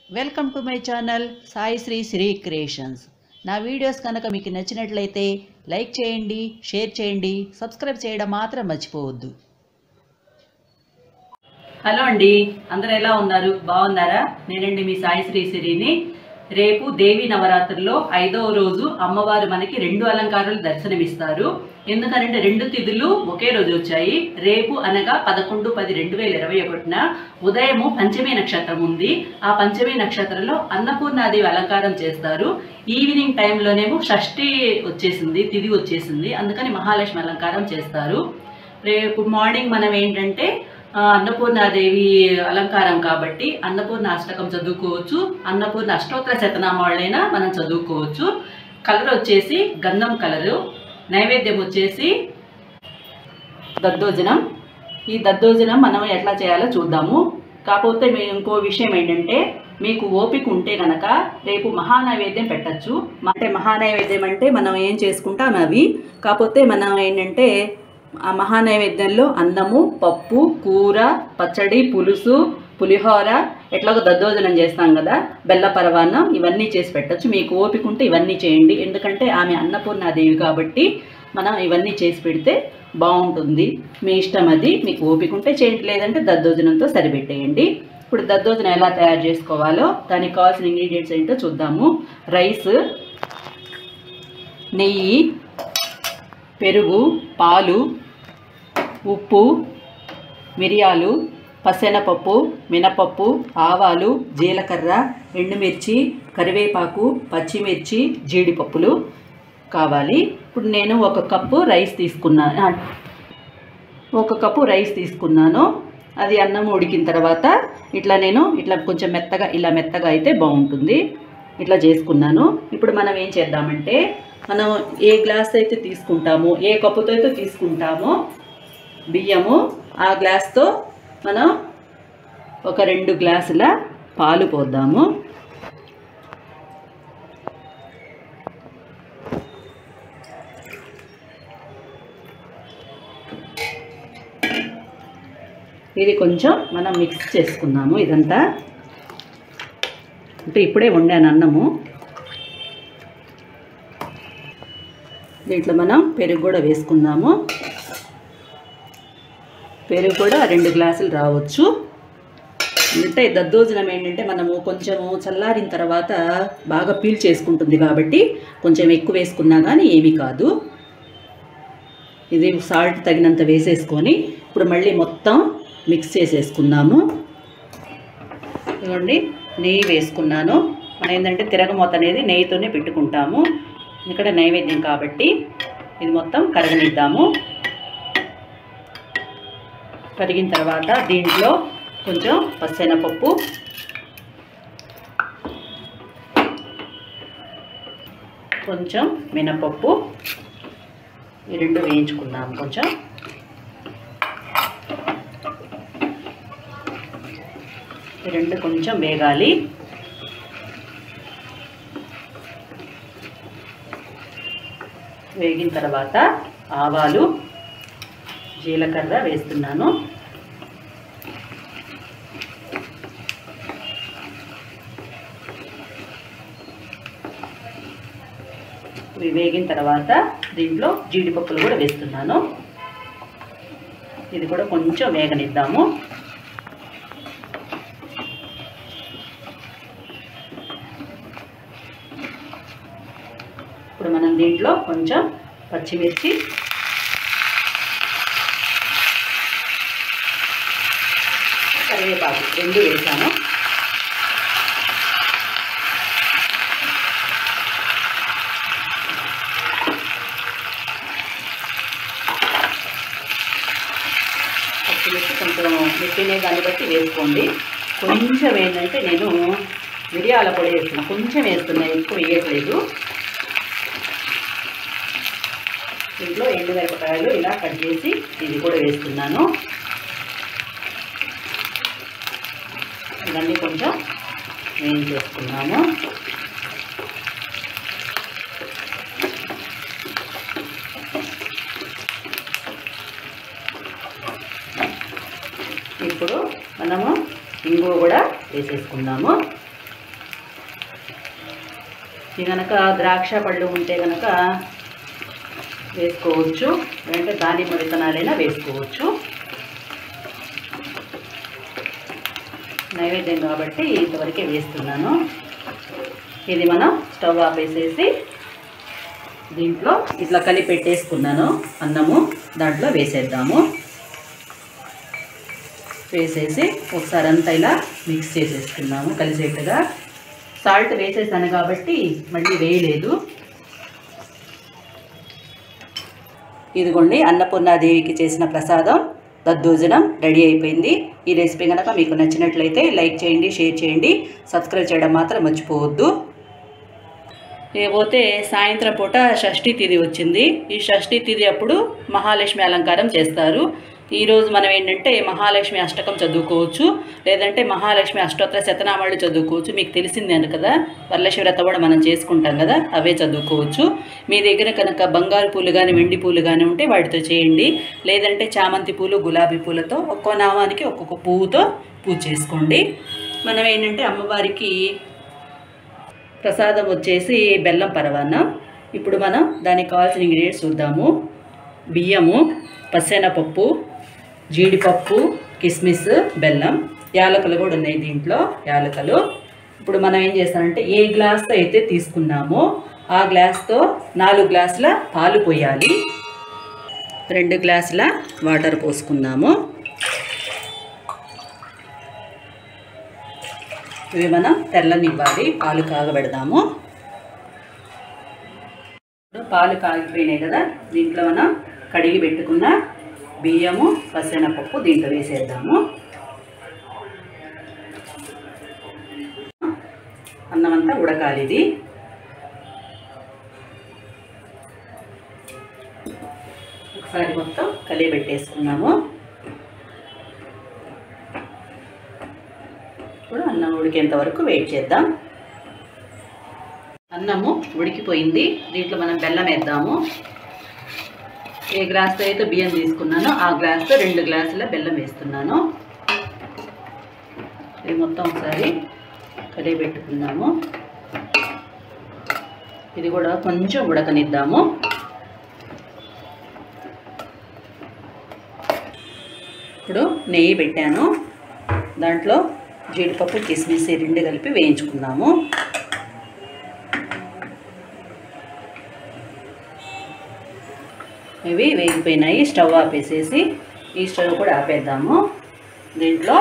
welcome to my channel Sai Sri Sri creations నా videos కనుక మీకు నచ్చినట్లయితే లైక్ చేయండి షేర్ చేయండి సబ్స్క్రైబ్ చేయడం మాత్రం మర్చిపోవద్దు హలో అండి అందరూ ఎలా ఉన్నారు బాగున్నారా నేనండి మీ సాయి శ్రీ సిరిని రేపు దేవి నవరాత్రుల్లో ఐదవ రోజు అమ్మవారు మనకి రెండు అలంకారాలు దర్శనమిస్తారు ఎందుకనంటే రెండు తిథులు ఒకే రోజు వచ్చాయి రేపు అనగా పదకొండు పది రెండు వేల ఇరవై ఒకటిన ఉదయము పంచమి నక్షత్రం ఉంది ఆ పంచమి నక్షత్రంలో అన్నపూర్ణాదేవి అలంకారం చేస్తారు ఈవినింగ్ టైంలోనేమో షష్ఠి వచ్చేసింది తిథి వచ్చేసింది అందుకని మహాలక్ష్మి అలంకారం చేస్తారు రేపు మార్నింగ్ మనం ఏంటంటే ఆ, అన్నపూర్ణాదేవి అలంకారం కాబట్టి అన్నపూర్ణ అష్టకం చదువుకోవచ్చు అన్నపూర్ణ అష్టోత్తర శతనామాలైనా మనం చదువుకోవచ్చు కలర్ వచ్చేసి గంధం కలరు నైవేద్యం వచ్చేసి దద్దోజనం ఈ దద్దోజనం మనం ఎట్లా చేయాలో చూద్దాము కాకపోతే మీ ఇంకో విషయం ఏంటంటే మీకు ఓపిక ఉంటే గనక రేపు మహానైవేద్యం పెట్టచ్చు అంటే మహానైవేద్యం అంటే మనం ఏం చేసుకుంటాం అవి కాకపోతే మనం ఏంటంటే ఆ మహానైవేద్యంలో అన్నము పప్పు కూర పచ్చడి పులుసు పులిహోర ఎట్లాగో దద్దోజనం చేస్తాం కదా బెల్ల పరవాన్నం ఇవన్నీ చేసి పెట్టచ్చు మీకు ఓపిక ఉంటే ఇవన్నీ చేయండి ఎందుకంటే ఆమె అన్నపూర్ణాదేవి కాబట్టి మనం ఇవన్నీ చేసి పెడితే బాగుంటుంది మీ ఇష్టం అది మీకు ఓపిక ఉంటే చేయండి లేదంటే దద్దోజనంతో సరిపెట్టేయండి ఇప్పుడు దద్దోజనం ఎలా తయారు చేసుకోవాలో దానికి కావాల్సిన ఇంగ్రీడియంట్స్ ఏంటో చూద్దాము రైస్ నెయ్యి పెరుగు పాలు ఉప్పు మిరియాలు పసెనపప్పు మినపప్పు ఆవాలు జీలకర్ర ఎండుమిర్చి కరివేపాకు పచ్చిమిర్చి జీడిపప్పులు కావాలి ఇప్పుడు నేను ఒక కప్పు రైస్ తీసుకున్నాను ఆ, ఒక కప్పు రైస్ తీసుకున్నాను అది అన్నం ఉడికిన తర్వాత ఇట్లా నేను ఇట్లా కొంచెం మెత్తగా ఇలా మెత్తగా అయితే బాగుంటుంది ఇట్లా చేసుకున్నాను ఇప్పుడు మనం ఏం చేద్దామంటే మనం ఏ గ్లాస్ అయితే తీసుకుంటామో ఏ కప్పుతో అయితే తీసుకుంటామో బియ్యము ఆ గ్లాస్తో మనం ఒక రెండు గ్లాసుల పాలు పోద్దాము ఇది కొంచెం మనం మిక్స్ చేసుకుందాము ఇదంతా అంటే ఇప్పుడే వండాను అన్నము దీంట్లో మనం పెరుగు కూడా వేసుకుందాము పెరుగు కూడా రెండు గ్లాసులు రావచ్చు అంటే దద్దోజనం ఏంటంటే మనము కొంచెము చల్లారిన తర్వాత బాగా పీల్ చేసుకుంటుంది కాబట్టి కొంచెం ఎక్కువ వేసుకున్నా కానీ ఏమీ కాదు ఇది సాల్ట్ తగినంత వేసేసుకొని ఇప్పుడు మళ్ళీ మొత్తం మిక్స్ చేసేసుకుందాము ఇదిగోండి నెయ్యి వేసుకున్నాను మనం ఏంటంటే తిరగమూత అనేది నెయ్యితోనే పెట్టుకుంటాము ఇక్కడ నైవేద్యం కాబట్టి ఇది మొత్తం కరగనిద్దాము కరిగిన తర్వాత దీంట్లో కొంచెం పచ్చెనపప్పు కొంచెం మినపప్పు ఈ రెండు వేయించుకుందాం కొంచెం ఈ రెండు కొంచెం వేగాలి వేగిన తర్వాత ఆవాలు జీలకర్ర వేస్తున్నాను ఇవి వేగిన తర్వాత దీంట్లో జీడిపప్పులు కూడా వేస్తున్నాను ఇది కూడా కొంచెం వేగనిద్దాము ఇప్పుడు మనం దీంట్లో కొంచెం పచ్చిమిర్చి కరివేపాకు రెండు వేసాను పచ్చిమిర్చి కొంచెం మెట్టినే దాన్ని బట్టి వేసుకోండి కొంచెం ఏంటంటే నేను మిరియాల పొడి వేస్తున్నా కొంచెం వేస్తున్నా ఎక్కువ వేయట్లేదు దీంట్లో ఎండుమిరపకాయలు ఇలా కట్ చేసి ఇది కూడా వేస్తున్నాను ఇవన్నీ కొంచెం వేయించేసుకున్నాము ఇప్పుడు మనము ఇంగువ కూడా వేసేసుకుందాము ఇది కనుక ద్రాక్ష పళ్ళు ఉంటే కనుక వేసుకోవచ్చు లేదంటే దానిమ్మ విత్తనాలైనా వేసుకోవచ్చు నైవేద్యం కాబట్టి ఇంతవరకే వేస్తున్నాను ఇది మనం స్టవ్ ఆపేసేసి దీంట్లో ఇట్లా కలిపి పెట్టేసుకున్నాను అన్నము దాంట్లో వేసేద్దాము వేసేసి ఒకసారి అంతా ఇలా మిక్స్ చేసేసుకున్నాము కలిసేట్టుగా సాల్ట్ వేసేసాను కాబట్టి మళ్ళీ వేయలేదు ఇదిగోండి అన్నపూర్ణాదేవికి చేసిన ప్రసాదం దద్దోజనం రెడీ అయిపోయింది ఈ రెసిపీ కనుక మీకు నచ్చినట్లయితే లైక్ చేయండి షేర్ చేయండి సబ్స్క్రైబ్ చేయడం మాత్రం మర్చిపోవద్దు లేకపోతే సాయంత్రం పూట షష్ఠీ తిథి వచ్చింది ఈ షష్ఠీ తిథి అప్పుడు మహాలక్ష్మి అలంకారం చేస్తారు ఈరోజు మనం ఏంటంటే మహాలక్ష్మి అష్టకం చదువుకోవచ్చు లేదంటే మహాలక్ష్మి అష్టోత్తర శతనామాలు చదువుకోవచ్చు మీకు తెలిసిందే అను కదా వరలక్ష్మి వ్రతం కూడా మనం చేసుకుంటాం కదా అవే చదువుకోవచ్చు మీ దగ్గర కనుక బంగారు పూలు కానీ వెండి పూలు కానీ ఉంటే వాటితో చేయండి లేదంటే చామంతి పూలు గులాబీ పూలతో ఒక్కో నామానికి ఒక్కొక్క పువ్వుతో పూజ చేసుకోండి మనం ఏంటంటే అమ్మవారికి ప్రసాదం వచ్చేసి బెల్లం పరవాన్నం ఇప్పుడు మనం దానికి కావాల్సిన ఇంగ్రీడియంట్స్ చూద్దాము బియ్యము పప్పు జీడిపప్పు కిస్మిస్ బెల్లం యాలకులు కూడా ఉన్నాయి దీంట్లో యాలకులు ఇప్పుడు మనం ఏం చేస్తామంటే ఏ గ్లాస్తో అయితే తీసుకున్నామో ఆ గ్లాస్తో నాలుగు గ్లాసుల పాలు పోయాలి రెండు గ్లాసుల వాటర్ పోసుకున్నాము ఇవి మనం తెల్లనివ్వాలి పాలు కాగబెడదాము ఇప్పుడు పాలు కాగిపోయినాయి కదా దీంట్లో మనం కడిగి పెట్టుకున్న బియ్యము పప్పు దీంట్లో వేసేద్దాము అన్నం అంతా ఉడకాలి ఇది ఒకసారి మొత్తం కలిగి పెట్టేసుకున్నాము ఇప్పుడు అన్నం ఉడికేంత వరకు వెయిట్ చేద్దాం అన్నము ఉడికిపోయింది దీంట్లో మనం బెల్లం వేద్దాము ఏ గ్లాస్తో అయితే బియ్యం తీసుకున్నానో ఆ గ్లాస్తో రెండు గ్లాసుల బెల్లం వేస్తున్నాను ఇది మొత్తం ఒకసారి కలిగి పెట్టుకుందాము ఇది కూడా కొంచెం ఉడకనిద్దాము ఇప్పుడు నెయ్యి పెట్టాను దాంట్లో జీడిపప్పు కిస్మిస్ ఈ రెండు కలిపి వేయించుకుందాము ఇవి వేగిపోయినాయి స్టవ్ ఆపేసేసి ఈ స్టవ్ కూడా ఆపేద్దాము దీంట్లో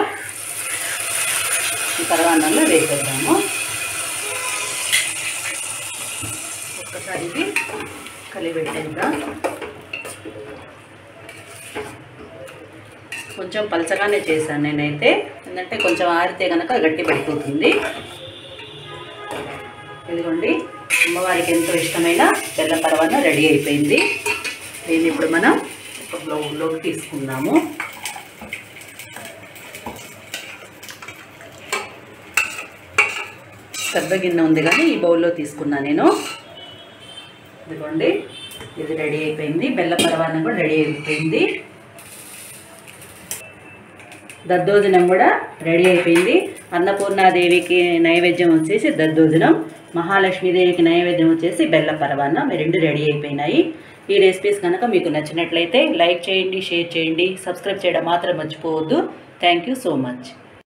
ఈ పరవాన్నంలో వేసేద్దాము ఒక్కసారి ఇది కలిపెట్టేద్దాం కొంచెం పలచగానే చేశాను నేనైతే ఎందుకంటే కొంచెం ఆరితే కనుక గట్టి పడిపోతుంది ఇదిగోండి అమ్మవారికి ఎంతో ఇష్టమైన బెల్ల పరవాన రెడీ అయిపోయింది దీన్ని ఇప్పుడు మనం ఒక బౌల్లోకి తీసుకుందాము పెద్ద గిన్నె ఉంది కానీ ఈ బౌల్లో తీసుకున్నా నేను ఇదిగోండి ఇది రెడీ అయిపోయింది బెల్ల పరవాన్నం కూడా రెడీ అయిపోయింది దద్దోజనం కూడా రెడీ అయిపోయింది అన్నపూర్ణాదేవికి నైవేద్యం వచ్చేసి దద్దోజనం మహాలక్ష్మీదేవికి నైవేద్యం వచ్చేసి బెల్ల పరవాన్నం ఈ రెండు రెడీ అయిపోయినాయి ఈ రెసిపీస్ కనుక మీకు నచ్చినట్లయితే లైక్ చేయండి షేర్ చేయండి సబ్స్క్రైబ్ చేయడం మాత్రం మర్చిపోవద్దు థ్యాంక్ యూ సో మచ్